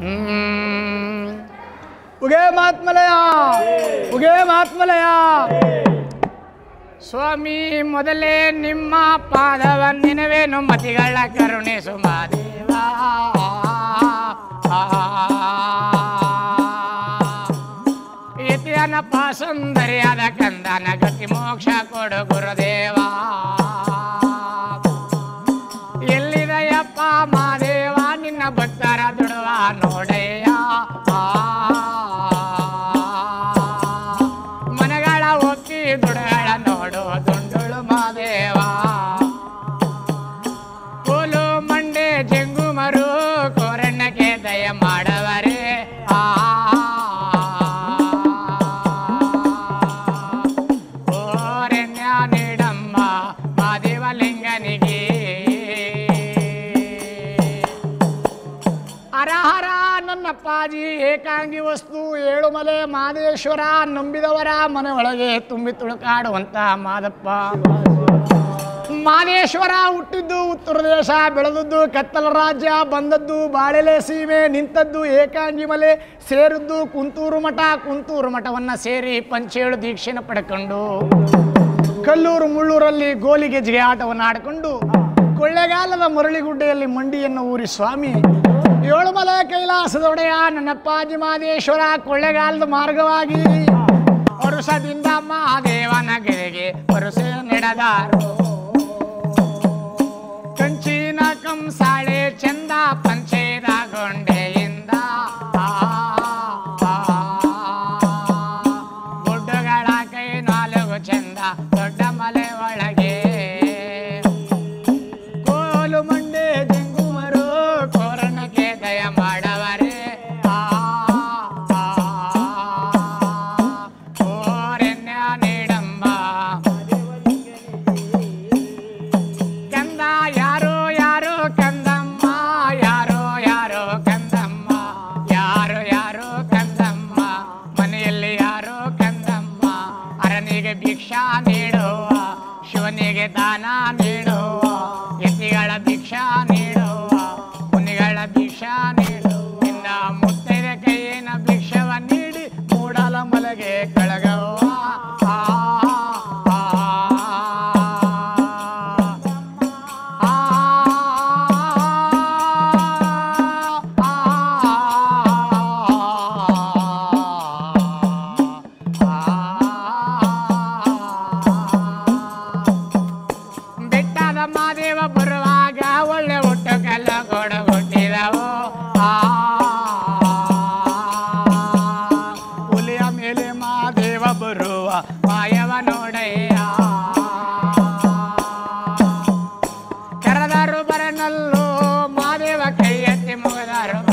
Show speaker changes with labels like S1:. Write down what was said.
S1: ಹ್ಮ್. ಉಗೇ ಮಾತ್ಮಲಯ ಉಗೇ ಮಾತ್ಮಲಯ ಸ್ವಾಮಿ ಮೊದಲೇ ನಿಮ್ಮ ಪಾದವ ನೆನವೇನು ಮತಿಗಳ ಕರುಣಿಸು ಮಾದೇವ ಇತಿಯನಪ್ಪ ಸುಂದರಿಯಾದ ಕಂದನ ಗತಿ ಮೋಕ್ಷ ಕೊಡು ಗುರುದೇವ ಎಲ್ಲಿದೆಯಪ್ಪ ಮಾದೇವ ನಿನ್ನ ಭಕ್ತರ ದುಡುವ ನೋಡಯ್ಯ ಮನೆಗಳ ಒಕ್ಕಿ ದುಡುಗಳ ನೋಡು ದುಂಡುಳು ಮಾದೇವ ಕೋಲು ಮಂಡೆ ಜಂಗುಮರು ಕೋರಣ್ಣಕ್ಕೆ ದಯ ಮಾಡವರೇ ಆ ಕೋರಣ್ಯ ನೀಡಮ್ಮ ಮಾದೇವಲಿಂಗನಿಗೆ ಹರ ಹರ ನನ್ನಪ್ಪಾಜಿ ಏಕಾಂಗಿ ವಸ್ತು ಏಳುಮಲೆ ಮಾದೇಶ್ವರ ನಂಬಿದವರ ಮನೆ ಒಳಗೆ ತುಂಬಿ ತುಳುಕಾಡುವಂತ ಮಾದಪ್ಪ ಮಾದೇಶ್ವರ ಹುಟ್ಟಿದ್ದು ಉತ್ತರ ದೇಶ ಬೆಳೆದದ್ದು ಕತ್ತಲ ರಾಜ್ಯ ಬಂದದ್ದು ಬಾಳೆಲೆ ಸೀಮೆ ನಿಂತದ್ದು ಏಕಾಂಗಿ ಮಲೆ ಸೇರಿದ್ದು ಕುಂತೂರು ಮಠ ಕುಂತೂರು ಮಠವನ್ನ ಸೇರಿ ಪಂಚೇಳು ದೀಕ್ಷೆನ ಪಡ್ಕೊಂಡು ಕಲ್ಲೂರು ಮುಳ್ಳೂರಲ್ಲಿ ಗೋಲಿಗೆ ಜಿಗೆ ಆಟವನ್ನು ಆಡಿಕೊಂಡು ಕೊಳ್ಳೆಗಾಲದ ಮರಳಿಗುಡ್ಡೆಯಲ್ಲಿ ಮಂಡಿಯನ್ನು ಊರಿ ಸ್ವಾಮಿ ಏಳುಮಲೆ ಕೈಲಾಸದೊಡೆಯ ನನ್ನಪ್ಪಾಜಿ ಮಾದೇಶ್ವರ ಕೊಳ್ಳೆಗಾಲದ ಮಾರ್ಗವಾಗಿ ವರುಷದಿಂದ ಮಹಾದೇವನ ಗೆರೆಗೆ ವರುಷ ನಡೆದಾರು ಕಂಚಿನ ಕಂಸಾಳೆ ಚಂದ ಪಂಚೇದ ಗೊಂಡೆಯಿಂದ ಗುಡ್ಡಗಳ ಕೈ ನಾಲ್ಕು ಚಂದ ದೊಡ್ಡ ಮಲೆ ಒಳಗೆ ಕೋಲು ಮಂಡೆ ಜಂಗುಮರು ಕೋರನಕ್ಕೆ ದಯ ಮಾಡವರೇ ಆ, ಆ, ಕೋರೆನ್ಯ ನೀಡಮ್ಮ ಕಂದ ಯಾರೋ ಯಾರೋ ಕಂದಮ್ಮ ಯಾರೋ ಯಾರೋ ಕಂದಮ್ಮ ಯಾರೋ ಯಾರೋ ಕಂದಮ್ಮ ಮನೆಯಲ್ಲಿ ಯಾರೋ ಕಂದಮ್ಮ ಅರನಿಗೆ ಭಿಕ್ಷಾ ನೀಡುವ ಶಿವನಿಗೆ ದಾನ ನೀಡುವ ಯತಿಗಳ ಭಿಕ್ಷಾ ನೀಡುವ ಮುನಿಗಳ ಭಿಕ್ಷಾ ನೀಡು ಇನ್ನ ಮುತ್ತೈದ ಕೈಯಿನ ಭಿಕ್ಷವ ನೀಡಿ ಮೂಡಲ ಮಲಗೆ ಕಳಗವ್ವ ಆ, ಆ, ಆ, ಬೆಟ್ಟದ ಮಾದೇವ ಬರುವಾಗ ಒಳ್ಳೆ ಹುಟ್ಟು ಕಲ್ಲ ಕೊಡ ಹುಟ್ಟಿದವು ಆ ಹುಲಿಯ ಮೇಲೆ ಮಾದೇವ ಬರುವ ಮಾಯವ ನೋಡಯ್ಯ ಕರೆದರು ಬರನಲ್ಲೋ ಮಾದೇವ ಕೈ ಎತ್ತಿ ಮುಗಿದರು